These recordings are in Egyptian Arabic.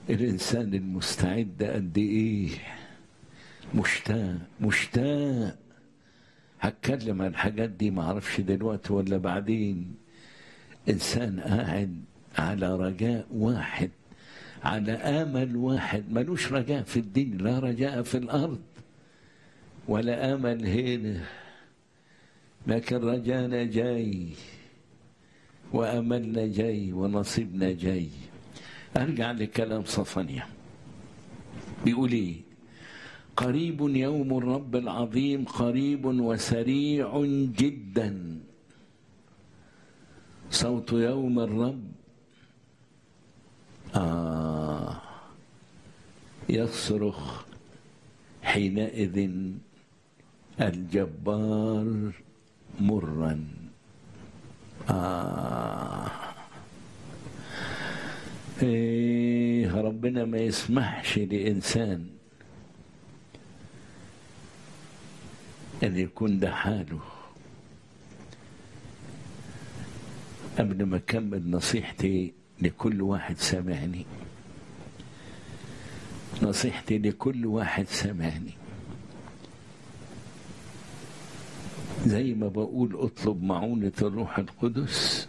الإنسان المستعد قد إيه مشتاق مشتاق هتكلم عن الحاجات دي معرفش دلوقتي ولا بعدين إنسان قاعد على رجاء واحد على امل واحد ملوش رجاء في الدين لا رجاء في الارض ولا امل هنا لكن رجانا جاي واملنا جاي ونصيبنا جاي ارجع لكلام صفانيا بيقول ايه قريب يوم الرب العظيم قريب وسريع جدا صوت يوم الرب آه يصرخ حينئذ الجبار مرا آه إيه ربنا ما يسمحش لإنسان أن يكون ده حاله قبل ما أكمل نصيحتي لكل واحد سامعني نصيحتي لكل واحد سامعني زي ما بقول اطلب معونة الروح القدس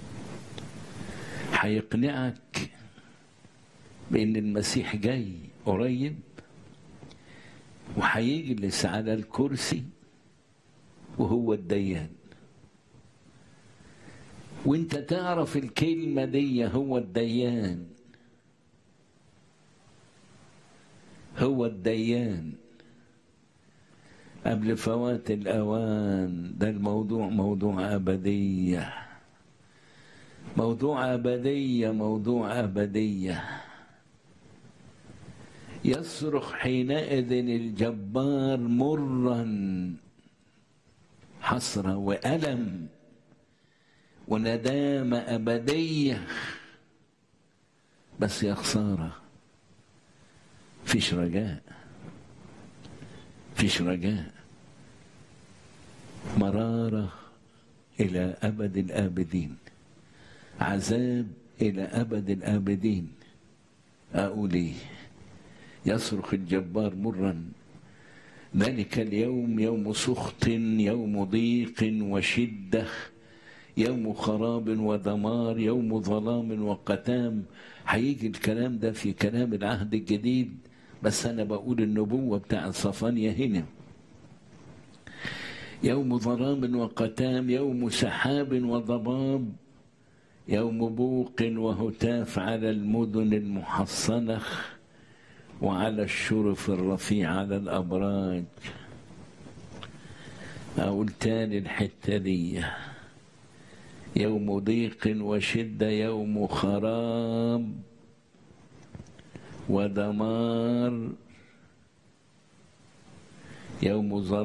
هيقنعك بأن المسيح جاي قريب وهيجلس على الكرسي وهو الديان وانت تعرف الكلمة دي هو الديان هو الديان قبل فوات الأوان ده الموضوع موضوع أبدية موضوع أبدية موضوع أبدية يصرخ حينئذ الجبار مرا حسرة وألم وندامة أبدية بس يا خسارة فيش رجاء فيش رجاء مرارة إلى أبد الآبدين عذاب إلى أبد الآبدين أقول إيه يصرخ الجبار مرا ذلك اليوم يوم سخط يوم ضيق وشده يوم خراب ودمار يوم ظلام وقتام هيجي الكلام ده في كلام العهد الجديد بس انا بقول النبوه بتاع صفانيا هنا يوم ظلام وقتام يوم سحاب وضباب يوم بوق وهتاف على المدن المحصنه وعلى الشرف الرفيع على الابراج اقول تاني الحته دي يوم ضيق وشدة يوم خراب ودمار يوم ظلام